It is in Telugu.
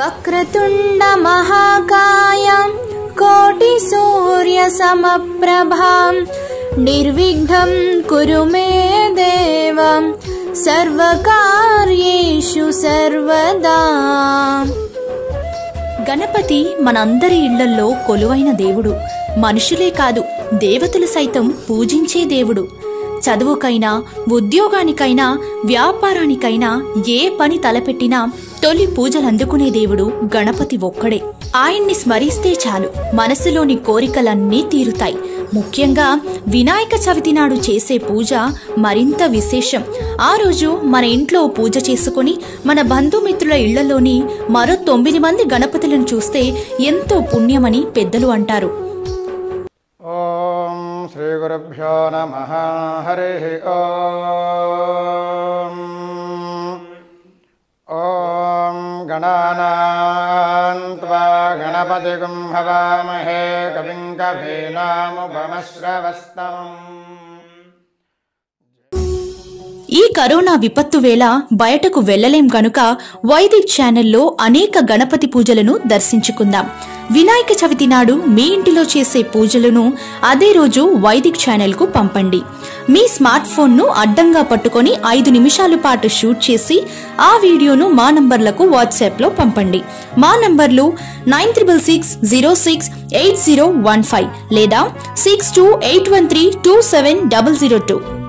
वक्रतुण्डमहाकायं कोटिसूर्यसमप्रभां निर्विघ्नं कुरु मे देव सर्वकार्येषु सर्वदा గణపతి మనందరి ఇళ్లల్లో కొలువైన దేవుడు మనుషులే కాదు దేవతలు సైతం పూజించే దేవుడు చదువుకైనా ఉద్యోగానికైనా వ్యాపారానికైనా ఏ పని తలపెట్టినా తొలి పూజలు అందుకునే దేవుడు గణపతి ఒక్కడే ఆయన్ని స్మరిస్తే చాలు మనసులోని కోరికలన్నీ తీరుతాయి ముఖ్యంగా వినాయక చవితి నాడు చేసే పూజ మరింత విశేషం ఆ రోజు మన ఇంట్లో పూజ చేసుకుని మన బంధుమిత్రుల ఇళ్లలోని మరో తొమ్మిది మంది గణపతులను చూస్తే ఎంతో పుణ్యమని పెద్దలు అంటారు ఓం శ్రీ గురుభ్యో నమ హరి ఓం ఓం గణానాన్వా గణపతిగుం హవామహే కవిం కవీనాముపమశ్రవస్తమం ఈ కరోనా విపత్తు వేళ బయటకు వెళ్లలేం గనుక వైదిక్ ఛానల్లో అనేక గణపతి పూజలను దర్శించుకుందాం వినాయక చవితి నాడు మీ ఇంటిలో చేసే పూజలను అదే రోజు వైదిక్ ఛానల్కు పంపండి మీ స్మార్ట్ ఫోన్ను అడ్డంగా పట్టుకొని ఐదు నిమిషాల పాటు షూట్ చేసి ఆ వీడియోను మా నంబర్లకు వాట్సాప్లో పంపండి మా నంబర్లు nine triple six zero six eight zero one five లేదా six two eight one three two seven double zero two